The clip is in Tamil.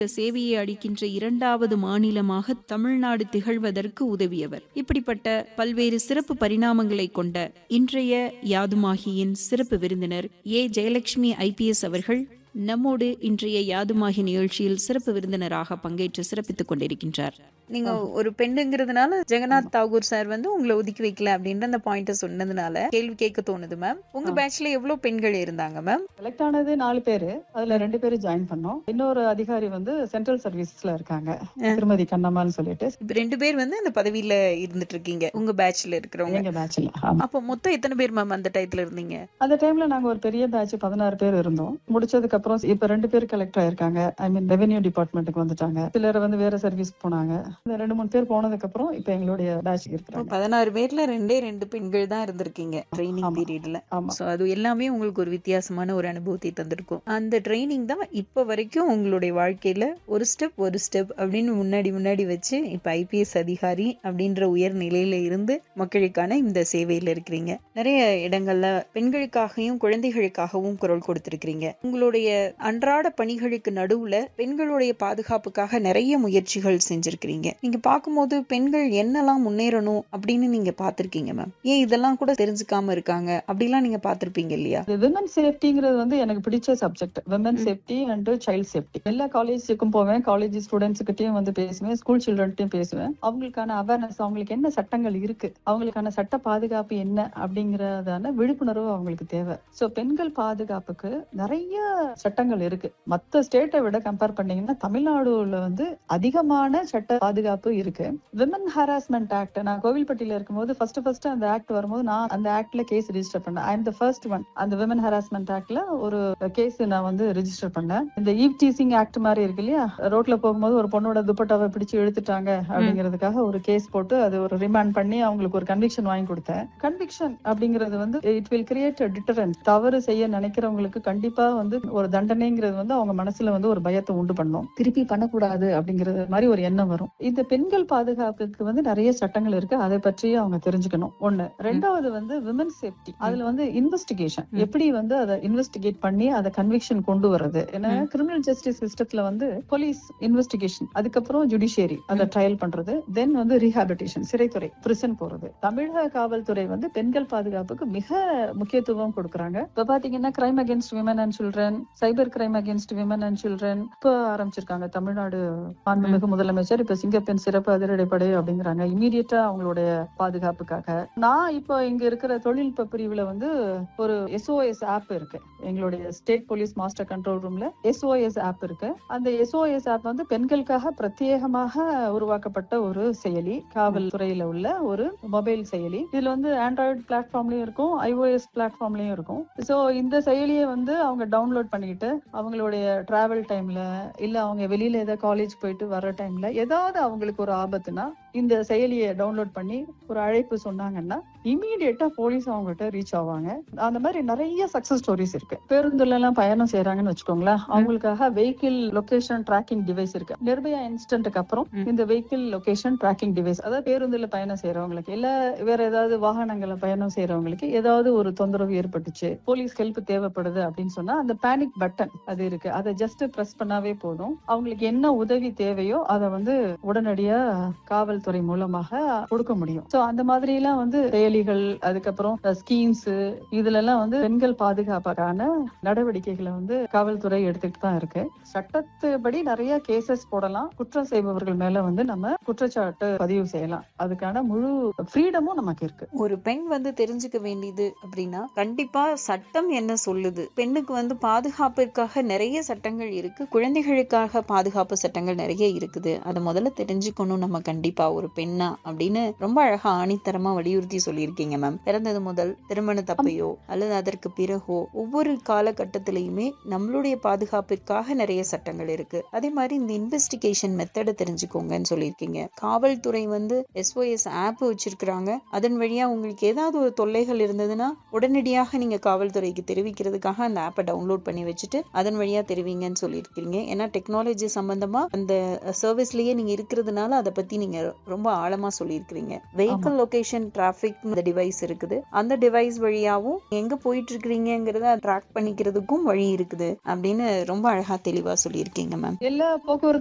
சேவையை அளிக்கின்ற இரண்டாவது மாநிலமாக தமிழ்நாடு திகழ்வதற்கு உதவியவர் இப்படிப்பட்ட பல்வேறு சிறப்பு பரிணாமங்களை கொண்ட இன்றைய யாதுமாகியின் சிறப்பு விருந்தினர் ஏ ஜெயலட்சுமி ஐபிஎஸ் அவர்கள் நம்மோடு இன்றைய யாதுமாகி நிகழ்ச்சியில் சிறப்பு விருந்தினராக பங்கேற்று சிறப்பித்துக் கொண்டிருக்கின்றார் நீங்க ஒரு பெண்ணுங்கிறதுனால ஜெகநாத் தாகூர் சார் வந்து உங்களை ஒதுக்கி வைக்கல அப்படின்ற அந்த பாயிண்ட சொன்னதுனால கேள்வி கேட்க தோணுது மேம் உங்க பேட்ச்ல எவ்வளவு பெண்கள் இருந்தாங்க மேம் செலக்ட் ஆனது நாலு பேரு அதுல ரெண்டு பேரு ஜாயின் பண்ணோம் இன்னொரு அதிகாரி வந்து சென்ட்ரல் சர்வீசஸ்ல இருக்காங்க திருமதி கண்ணம்மான்னு சொல்லிட்டு இப்ப ரெண்டு பேர் வந்து அந்த பதவியில இருந்துட்டு இருக்கீங்க உங்க பேட்ச்ல இருக்கிறவங்க எங்க பேட்ச்ல ஆமா அப்ப மொத்தம் எத்தனை பேர் மேம் அந்த டயத்துல இருந்தீங்க அந்த டைம்ல நாங்க ஒரு பெரிய பேட்ச் பதினாறு பேர் இருந்தோம் முடிச்சதுக்கு அப்புறம் இப்ப ரெண்டு பேர் கலெக்டர் ஆயிருக்காங்க ஐ மீன் ரெவென்யூ டிபார்ட்மெண்ட்டுக்கு வந்துட்டாங்க சிலர் வந்து வேற சர்வீஸ் போனாங்க இந்த ரெண்டு மூணு பேர் போனதுக்கு அப்புறம் இப்ப எங்களுடைய பேட்ச் இருக்கிறாங்க பதினாறு பேர்ல ரெண்டே ரெண்டு பெண்கள் தான் இருந்திருக்கீங்க ட்ரைனிங் ஆமா. பீரியட்ல ஆமா சோ அது எல்லாமே உங்களுக்கு ஒரு வித்தியாசமான ஒரு அனுபவத்தை தந்திருக்கும் அந்த ட்ரைனிங் தான் இப்ப வரைக்கும் உங்களுடைய வாழ்க்கையில ஒரு ஸ்டெப் ஒரு ஸ்டெப் அப்படின்னு முன்னாடி முன்னாடி வச்சு இப்ப ஐபிஎஸ் அதிகாரி அப்படின்ற உயர் நிலையில இருந்து மக்களுக்கான இந்த சேவையில இருக்கிறீங்க நிறைய இடங்கள்ல பெண்களுக்காகவும் குழந்தைகளுக்காகவும் குரல் கொடுத்திருக்கிறீங்க உங்களுடைய அன்றாட பணிகளுக்கு நடுவுல பெண்களுடைய பாதுகாப்புக்காக நிறைய முயற்சிகள் செஞ்சிருக்கிறீங்க நீங்க பார்க்கும்போது பெண்கள் என்னெல்லாம் முன்னேறணும் அப்படின்னு நீங்க பார்த்திருக்கீங்க மேம் ஏன் இதெல்லாம் கூட தெரிஞ்சுக்காம இருக்காங்க அப்படிலாம் நீங்க பார்த்திருப்பீங்க இல்லையா விமன் சேஃப்டிங்கிறது வந்து எனக்கு பிடிச்ச subject women safety and child safety எல்லா காலேஜுக்கும் போவேன் காலேஜ் ஸ்டூடெண்ட்ஸ் கிட்டயும் வந்து பேசுவேன் ஸ்கூல் சில்ட்ரன்ட்டையும் பேசுவேன் அவங்களுக்கான அவேர்னஸ் அவங்களுக்கு என்ன சட்டங்கள் இருக்கு அவங்களுக்கான சட்ட பாதுகாப்பு என்ன அப்படிங்கறதான விழிப்புணர்வு அவங்களுக்கு தேவை சோ பெண்கள் பாதுகாப்புக்கு நிறைய சட்டங்கள் இருக்கு மத்த ஸ்டேட்டை விட கம்பேர் பண்ணீங்கன்னா தமிழ்நாடுல வந்து அதிகமான சட்ட பாதுகாப்பு இருக்கு விமன் ஹராஸ்மெண்ட் ஆக்ட் நான் கோவில்பட்டியில இருக்கும்போது ஃபர்ஸ்ட் ஃபர்ஸ்ட் அந்த ஆக்ட் வரும்போது நான் அந்த ஆக்ட்ல கேஸ் ரிஜிஸ்டர் பண்ணேன் ஐ த ஃபர்ஸ்ட் ஒன் அந்த விமன் ஹராஸ்மெண்ட் ஆக்ட்ல ஒரு கேஸ் நான் வந்து ரிஜிஸ்டர் பண்ணேன் இந்த ஈவ் டீசிங் ஆக்ட் மாதிரி இருக்கு இல்லையா ரோட்ல போகும்போது ஒரு பொண்ணோட துப்பட்டாவை பிடிச்சு இழுத்துட்டாங்க அப்படிங்கிறதுக்காக ஒரு கேஸ் போட்டு அது ஒரு ரிமாண்ட் பண்ணி அவங்களுக்கு ஒரு கன்விக்ஷன் வாங்கி கொடுத்தேன் கன்விக்ஷன் அப்படிங்கிறது வந்து இட் வில் கிரியேட் டிட்டரன்ஸ் தவறு செய்ய நினைக்கிறவங்களுக்கு கண்டிப்பா வந்து ஒரு தண்டனைங்கிறது வந்து அவங்க மனசுல வந்து ஒரு பயத்தை உண்டு பண்ணும் திருப்பி பண்ணக்கூடாது அப்படிங்கிறது மாதிரி ஒரு எண்ணம் வரும் இந்த பெண்கள் பாதுகாப்புக்கு வந்து நிறைய சட்டங்கள் இருக்கு அதை பற்றி அவங்க தெரிஞ்சுக்கணும் ஒண்ணு ரெண்டாவது வந்து விமன் சேஃப்டி அதுல வந்து இன்வெஸ்டிகேஷன் ம். எப்படி வந்து அதை இன்வெஸ்டிகேட் பண்ணி அதை கன்விக்ஷன் கொண்டு வர்றது ஏன்னா ம். கிரிமினல் ஜஸ்டிஸ் சிஸ்டத்துல வந்து போலீஸ் இன்வெஸ்டிகேஷன் அதுக்கப்புறம் ஜுடிஷியரி அதை ம். ட்ரையல் பண்றது தென் வந்து ரீஹாபிலிட்டேஷன் சிறைத்துறை பிரிசன் போறது தமிழக காவல்துறை வந்து பெண்கள் பாதுகாப்புக்கு மிக முக்கியத்துவம் கொடுக்கறாங்க இப்ப பாத்தீங்கன்னா crime against women and children cyber crime against women and children இப்ப ஆரம்பிச்சிருக்காங்க தமிழ்நாடு மாண்புமிகு முதலமைச்சர் இப்ப சிங்கப்பெண் சிறப்பு அதிரடிப்படை அப்படிங்கிறாங்க இமீடியட்டா அவங்களுடைய பாதுகாப்புக்காக நான் இப்போ இங்க இருக்கிற தொழில்நுட்ப பிரிவுல வந்து ஒரு எஸ்ஓஎஸ் ஆப் இருக்கு எங்களுடைய ஸ்டேட் போலீஸ் மாஸ்டர் கண்ட்ரோல் ரூம்ல எஸ்ஓஎஸ் ஆப் இருக்கு அந்த எஸ்ஓஎஸ் ஆப் வந்து பெண்களுக்காக பிரத்யேகமாக உருவாக்கப்பட்ட ஒரு செயலி காவல்துறையில உள்ள ஒரு மொபைல் செயலி இதுல வந்து ஆண்ட்ராய்டு பிளாட்ஃபார்ம்லயும் இருக்கும் ஐஓஎஸ் பிளாட்ஃபார்ம்லயும் இருக்கும் சோ இந்த செயலியை வந்து அவங்க டவுன்லோட் பண்ணிக்கிட்டு அவங்களுடைய டிராவல் டைம்ல இல்ல அவங்க வெளியில ஏதாவது காலேஜ் போயிட்டு வர்ற டைம்ல ஏதாவது அவங்களுக்கு ஒரு ஆபத்துனா இந்த செயலியை டவுன்லோட் பண்ணி ஒரு அழைப்பு சொன்னாங்கன்னா இமீடியட்டா போலீஸ் அவங்ககிட்ட ரீச் ஆவாங்க அந்த மாதிரி நிறைய சக்சஸ் ஸ்டோரிஸ் இருக்கு பேருந்துல எல்லாம் பயணம் செய்யறாங்கன்னு வச்சுக்கோங்களேன் அவங்களுக்காக வெஹிக்கிள் லொகேஷன் டிராக்கிங் டிவைஸ் இருக்கு நிர்பயா இன்சிடென்ட்க்கு அப்புறம் ம். இந்த வெஹிக்கிள் லொகேஷன் டிராக்கிங் டிவைஸ் அதாவது பேருந்துல பயணம் செய்யறவங்களுக்கு இல்ல வேற ஏதாவது வாகனங்கள பயணம் செய்யறவங்களுக்கு ஏதாவது ஒரு தொந்தரவு ஏற்பட்டுச்சு போலீஸ் ஹெல்ப் தேவைப்படுது அப்படின்னு சொன்னா அந்த பேனிக் பட்டன் அது இருக்கு அதை ஜஸ்ட் பிரஸ் பண்ணாவே போதும் அவங்களுக்கு என்ன உதவி தேவையோ அதை வந்து உடனடியா காவல்துறை மூலமாக கொடுக்க முடியும் சோ அந்த மாதிரி எல்லாம் வந்து செயலிகள் அதுக்கப்புறம் ஸ்கீம்ஸ் இதுல எல்லாம் வந்து பெண்கள் பாதுகாப்புக்கான நடவடிக்கைகளை வந்து காவல்துறை எடுத்துக்கிட்டு தான் இருக்கு சட்டத்துப்படி நிறைய கேசஸ் போடலாம் குற்றம் செய்பவர்கள் மேல வந்து நம்ம குற்றச்சாட்டு பதிவு செய்யலாம் அதுக்கான முழு ஃப்ரீடமும் நமக்கு இருக்கு ஒரு பெண் வந்து தெரிஞ்சுக்க வேண்டியது அப்படின்னா கண்டிப்பா சட்டம் என்ன சொல்லுது பெண்ணுக்கு வந்து பாதுகாப்பிற்காக நிறைய சட்டங்கள் இருக்கு குழந்தைகளுக்காக பாதுகாப்பு சட்டங்கள் நிறைய இருக்குது அதை முதல்ல தெரிஞ்சுக்கணும் நம்ம கண்டிப்பா ஒரு பெண்ணா அப்படின்னு ரொம்ப அழகா ஆணித்தரமா வலியுறுத்தி சொல்லியிருக்கீங்க மேம் பிறந்தது முதல் திருமண தப்பையோ அல்லது அதற்கு பிறகோ ஒவ்வொரு காலகட்டத்திலையுமே நம்மளுடைய பாதுகாப்பிற்காக நிறைய சட்டங்கள் இருக்கு அதே மாதிரி இந்த இன்வெஸ்டிகேஷன் மெத்தடை தெரிஞ்சுக்கோங்கன்னு சொல்லியிருக்கீங்க காவல்துறை வந்து எஸ்ஓஎஸ் ஆப் வச்சிருக்கிறாங்க அதன் வழியா உங்களுக்கு ஏதாவது ஒரு தொல்லைகள் இருந்ததுன்னா உடனடியாக நீங்க காவல்துறைக்கு தெரிவிக்கிறதுக்காக அந்த ஆப்பை டவுன்லோட் பண்ணி வச்சுட்டு அதன் வழியா தெரிவிங்கன்னு சொல்லியிருக்கீங்க ஏன்னா டெக்னாலஜி சம்பந்தமா அந்த சர்வீஸ்லயே நீங்க இருக்கிறதுனால அதை பத்தி நீங்க ரொம்ப ஆழமா சொல்லியிருக்கிறீங்க வெஹிக்கிள் லொகேஷன் டிராபிக் டிவைஸ் இருக்குது அந்த டிவைஸ் வழியாவும் எங்க போயிட்டு இருக்கிறீங்கிறத ட்ராக் பண்ணிக்கிறதுக்கும் வழி இருக்குது அப்படின்னு ரொம்ப அழகா தெளிவா சொல்லியிருக்கீங்க மேம் எல்லா போக்குவரத்து